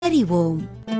அறிவோம்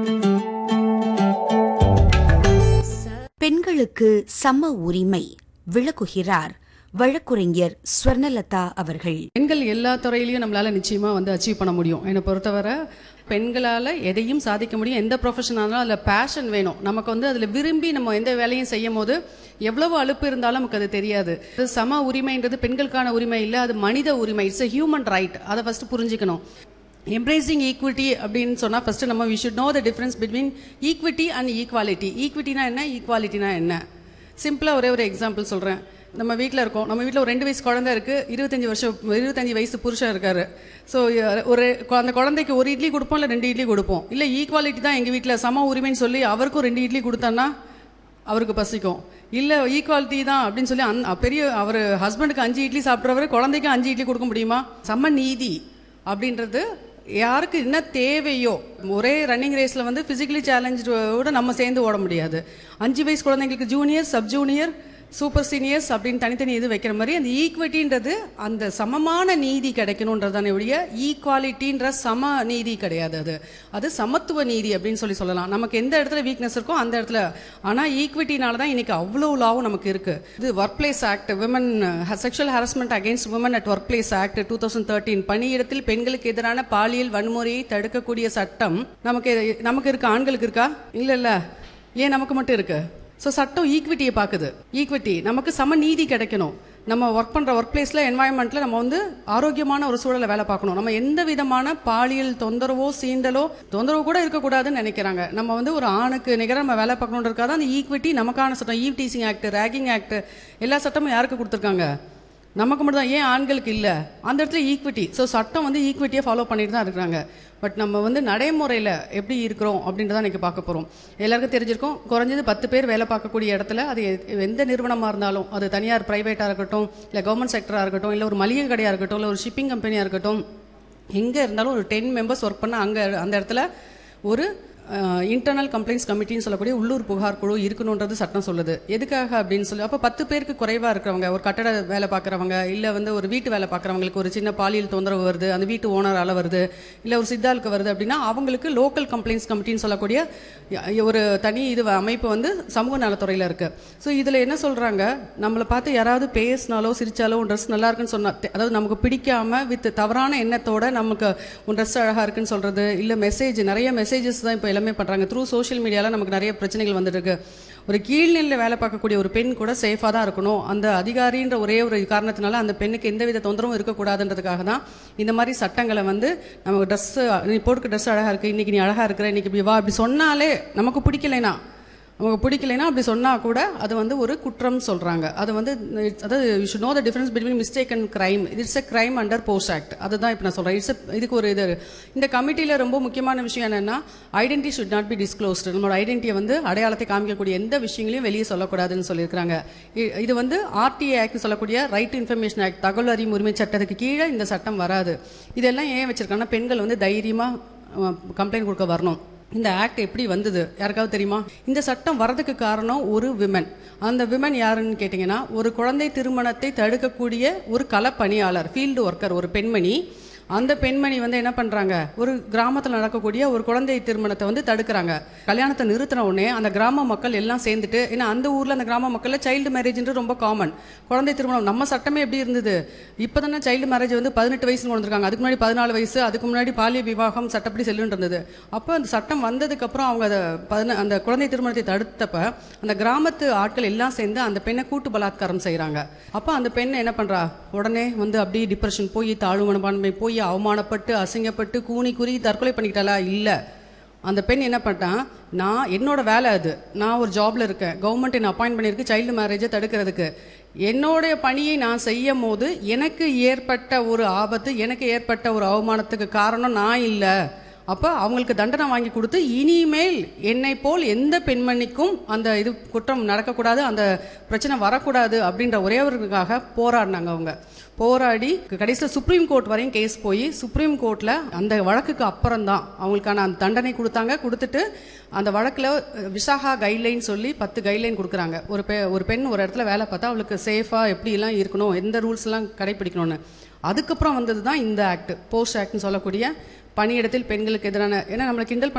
பெண்களுக்கு சம உரிமை விளக்குகிறார் வழக்குரைஞர் ஸ்வர்ணலதா அவர்கள் பெண்கள் எல்லா துறையிலையும் நம்மளால நிச்சயமா வந்து அச்சீவ் பண்ண முடியும் என்னை பொறுத்தவரை பெண்களால எதையும் சாதிக்க முடியும் எந்த ப்ரொஃபஷன் ஆனாலும் அதில் பேஷன் வேணும் நமக்கு வந்து அதில் விரும்பி நம்ம எந்த வேலையும் செய்யும் போது எவ்வளவு அலுப்பு இருந்தாலும் நமக்கு அது தெரியாது இது சம உரிமைன்றது பெண்களுக்கான உரிமை இல்லை அது மனித உரிமை இட்ஸ் a ஹியூமன் ரைட் அதை ஃபர்ஸ்ட் புரிஞ்சுக்கணும் எம்ப்ரேசிங் ஈக்விட்டி அப்படின்னு சொன்னால் ஃபர்ஸ்ட் நம்ம we should know the difference between equity and equality ஈக்விட்டினா என்ன ஈக்வாலிட்டினா என்ன சிம்பிளாக ஒரே ஒரு எக்ஸாம்பிள் சொல்கிறேன் நம்ம வீட்டில் இருக்கோம் நம்ம வீட்டில் ஒரு ரெண்டு வயசு குழந்தை இருக்கு இருபத்தஞ்சு வருஷம் இருபத்தஞ்சு வயசு புருஷன் இருக்காரு ஸோ ஒரு அந்த குழந்தைக்கு ஒரு இட்லி கொடுப்போம் இல்லை ரெண்டு இட்லி கொடுப்போம் இல்லை ஈக்வாலிட்டி தான் எங்கள் வீட்டில் சம உரிமைன்னு சொல்லி அவருக்கும் ரெண்டு இட்லி கொடுத்தோன்னா அவருக்கு பசிக்கும் இல்லை ஈக்குவாலிட்டி தான் அப்படின்னு சொல்லி அந் பெரிய அவர் ஹஸ்பண்டுக்கு அஞ்சு இட்லி சாப்பிட்றவர் குழந்தைக்கு அஞ்சு இட்லி கொடுக்க முடியுமா சம நீதி அப்படின்றது யாருக்கு என்ன தேவையோ ஒரே ரன்னிங் ரேஸில் வந்து ஃபிசிக்கலி சேலஞ்சோட நம்ம சேர்ந்து ஓட முடியாது அஞ்சு வயசு குழந்தைங்களுக்கு junior sub junior super seniors அப்படின்னு தனித்தனி இது வைக்கிற மாதிரி அந்த ஈக்விட்டின்றது அந்த சமமான நீதி கிடைக்கணுன்றதானே ஒழிய ஈக்குவாலிட்டின்ற சம நீதி கிடையாது அது அது சமத்துவ நீதி அப்படின்னு சொல்லி சொல்லலாம் நமக்கு எந்த இடத்துல வீக்னஸ் இருக்கோ அந்த இடத்துல ஆனால் ஈக்விட்டினால தான் இன்னைக்கு அவ்வளோ லாவும் நமக்கு இருக்கு இது workplace act women sexual harassment against women at workplace act two thousand thirteen பணியிடத்தில் பெண்களுக்கு எதிரான பாலியல் வன்முறையை தடுக்கக்கூடிய சட்டம் நமக்கு நமக்கு இருக்கு ஆண்களுக்கு இருக்கா இல்ல இல்ல ஏன் நமக்கு மட்டும் இருக்கு ஸோ சட்டம் ஈக்விட்டியை பார்க்குது ஈக்விட்டி நமக்கு சம நீதி கிடைக்கணும் நம்ம ஒர்க் பண்ணுற ஒர்க் பிளேஸில் என்வாயன்மெண்ட்டில் நம்ம வந்து ஆரோக்கியமான ஒரு சூழலை வேலை பார்க்கணும் நம்ம எந்த விதமான பாலியல் தொந்தரவோ சீண்டலோ தொந்தரவு கூட இருக்கக்கூடாதுன்னு நினைக்கிறாங்க நம்ம வந்து ஒரு ஆணுக்கு நிகராக நம்ம வேலை பார்க்கணுன்றதுக்காக அந்த ஈக்விட்டி நமக்கான சட்டம் eve teasing act ragging act எல்லா சட்டமும் யாருக்கு கொடுத்துருக்காங்க நமக்கு மட்டும் தான் ஏன் ஆண்களுக்கு இல்லை அந்த இடத்துல ஈக்விட்டி ஸோ சட்டம் வந்து ஈக்விட்டியை ஃபாலோ பண்ணிட்டு தான் இருக்கிறாங்க பட் நம்ம வந்து நடைமுறையில் எப்படி இருக்கிறோம் அப்படின்றத இன்னைக்கு பார்க்க போகிறோம் எல்லாருக்கும் தெரிஞ்சிருக்கும் குறைஞ்சது பத்து பேர் வேலை பார்க்கக்கூடிய இடத்துல அது எ- எந்த நிறுவனமாக இருந்தாலும் அது தனியார் ப்ரைவேட்டாக இருக்கட்டும் இல்லை கவர்மெண்ட் செக்டராக இருக்கட்டும் இல்லை ஒரு மளிகை கடையாக இருக்கட்டும் இல்லை ஒரு ஷிப்பிங் கம்பெனியாக இருக்கட்டும் எங்கே இருந்தாலும் ஒரு டென் மெம்பர்ஸ் ஒர்க் பண்ண அங்கே அந்த இடத்துல ஒரு இன்டர்னல் கம்ப்ளைண்ட்ஸ் கமிட்டின்னு சொல்லக்கூடிய உள்ளூர் புகார் குழு இருக்கணுன்றது சட்டம் சொல்லுது எதுக்காக அப்படின்னு சொல்லி அப்போ பத்து பேருக்கு குறைவாக இருக்கிறவங்க ஒரு கட்டட வேலை பார்க்குறவங்க இல்லை வந்து ஒரு வீட்டு வேலை பார்க்குறவங்களுக்கு ஒரு சின்ன பாலியல் தொந்தரவு வருது அந்த வீட்டு ஓனரால் வருது இல்லை ஒரு சித்தாளுக்கு வருது அப்படின்னா அவங்களுக்கு லோக்கல் கம்ப்ளைண்ட்ஸ் கமிட்டின்னு சொல்லக்கூடிய ய- ஒரு தனி இது அமைப்பு வந்து சமூக நலத்துறையில் இருக்கு ஸோ இதில் என்ன சொல்கிறாங்க நம்மளை பார்த்து யாராவது பேசினாலோ சிரிச்சாலோ உன் ட்ரெஸ் நல்லா இருக்குன்னு சொன்னா அதாவது நமக்கு பிடிக்காம வித் தவறான எண்ணத்தோட நமக்கு உன் ட்ரெஸ் அழகா இருக்குன்னு சொல்றது இல்ல மெசேஜ் நிறைய மெசேஜஸ் தான் இப்போ எல்லாமே பண்றாங்க த்ரூ சோஷியல் மீடியால நமக்கு நிறைய பிரச்சனைகள் வந்துட்டு இருக்கு ஒரு கீழ்நிலையில் வேலை பார்க்கக்கூடிய ஒரு பெண் கூட சேஃபாக தான் இருக்கணும் அந்த அதிகாரின்ற ஒரே ஒரு காரணத்தினால அந்த பெண்ணுக்கு எந்தவித தொந்தரவும் இருக்கக்கூடாதுன்றதுக்காக தான் இந்த மாதிரி சட்டங்களை வந்து நமக்கு ட்ரெஸ் நீ போட்டுக்க ட்ரெஸ் அழகா இருக்கு இன்னைக்கு நீ அழகா இருக்கிற இன்னைக்கு இப்படி வா அப்படி சொன்னாலே நமக்கு பிடிக்கலைனா நமக்கு பிடிக்கலைன்னா அப்படி சொன்னா கூட அது வந்து ஒரு குற்றம் சொல்றாங்க அது வந்து it's- அதாவது you should know the difference between mistake and crime it's a crime under POSH act அதுதான் இப்போ நான் சொல்றேன் இட்ஸ் இதுக்கு ஒரு இது இந்த கமிட்டியில ரொம்ப முக்கியமான விஷயம் என்னன்னா identity should not be disclosed நம்மளோட ஐடென்டிட்டியை வந்து அடையாளத்தை காமிக்கக்கூடிய எந்த விஷயங்களையும் வெளியே சொல்லக்கூடாதுன்னு சொல்லியிருக்காங்க இ- இது வந்து ஆர்டிஏ ஆக்ட் சொல்லக்கூடிய ரைட் இன்ஃபர்மேஷன் ஆக்ட் தகவல் அறியும் உரிமை சட்டத்துக்கு கீழே இந்த சட்டம் வராது இதெல்லாம் ஏன் வச்சிருக்காங்கன்னா பெண்கள் வந்து தைரியமா கம்ப்ளைண்ட் கொடுக்க வரணும் இந்த ஆக்ட் எப்படி வந்தது யாருக்காவது தெரியுமா இந்த சட்டம் வரதுக்கு காரணம் ஒரு விமன் அந்த விமன் யாருன்னு கேட்டிங்கன்னா ஒரு குழந்தை திருமணத்தை தடுக்கக்கூடிய ஒரு களப்பணியாளர் ஃபீல்டு ஒர்க்கர் ஒரு பெண்மணி அந்த பெண்மணி வந்து என்ன பண்றாங்க ஒரு கிராமத்தில் நடக்கக்கூடிய ஒரு குழந்தை திருமணத்தை வந்து தடுக்கிறாங்க கல்யாணத்தை நிறுத்தின உடனே அந்த கிராம மக்கள் எல்லாம் சேர்ந்துட்டு ஏன்னா அந்த ஊர்ல அந்த கிராம மக்கள்ல சைல்டு மேரேஜ்ன்றது ரொம்ப காமன் குழந்தை திருமணம் நம்ம சட்டமே எப்படி இருந்தது இப்போதானே சைல்டு மேரேஜ் வந்து பதினெட்டு வயசுன்னு கொண்டு வந்திருக்காங்க அதுக்கு முன்னாடி பதினாலு வயசு அதுக்கு முன்னாடி பாலிய விவாகம் சட்டப்படி செல்லுன்னு இருந்தது அப்போ அந்த சட்டம் வந்ததுக்கு அப்புறம் அவங்க அதை பதின அந்த குழந்தை திருமணத்தை தடுத்தப்ப அந்த கிராமத்து ஆட்கள் எல்லாம் சேர்ந்து அந்த பெண்ணை கூட்டு பலாத்காரம் செய்றாங்க அப்போ அந்த பெண் என்ன பண்றா உடனே வந்து அப்படியே டிப்ரெஷன் போய் தாழ்வு மனப்பான்மை போய் அவமானப்பட்டு அசிங்கப்பட்டு கூனி குறி தற்கொலை பண்ணிக்கிட்டாளா இல்ல அந்த பெண் என்ன பண்ணிட்டான் நான் என்னோட வேலை அது நான் ஒரு ஜாப்ல இருக்கேன் கவர்மெண்ட் என்ன அப்பாயிண்ட் பண்ணியிருக்கு சைல்டு மேரேஜை தடுக்கிறதுக்கு என்னுடைய பணியை நான் செய்யும் போது எனக்கு ஏற்பட்ட ஒரு ஆபத்து எனக்கு ஏற்பட்ட ஒரு அவமானத்துக்கு காரணம் நான் இல்லை அப்போ அவங்களுக்கு தண்டனை வாங்கி கொடுத்து இனிமேல் என்னை போல் எந்த பெண்மணிக்கும் அந்த இது குற்றம் நடக்கக்கூடாது அந்த பிரச்சனை வரக்கூடாது அப்படின்ற ஒரே ஒருக்காக போராடினாங்க அவங்க போராடி கடைசியில் சுப்ரீம் கோர்ட் வரையும் கேஸ் போய் சுப்ரீம் கோர்ட்டில் அந்த வழக்குக்கு அப்புறம் தான் அவங்களுக்கான அந்த தண்டனை கொடுத்தாங்க கொடுத்துட்டு அந்த வழக்கில் விசாகா கைட்லைன் சொல்லி பத்து கைட்லைன் கொடுக்குறாங்க ஒரு பெ ஒரு பெண் ஒரு இடத்துல வேலை பார்த்தா அவளுக்கு சேஃபாக எப்படிலாம் இருக்கணும் எந்த ரூல்ஸ்லாம் கடைப்பிடிக்கணும்னு அதுக்கப்புறம் வந்தது தான் இந்த ஆக்ட் போஸ்ட் ஆக்ட்னு சொல்லக்கூடிய பணியிடத்தில் பெண்களுக்கு எதிரான ஏன்னா நம்மளை கிண்டல்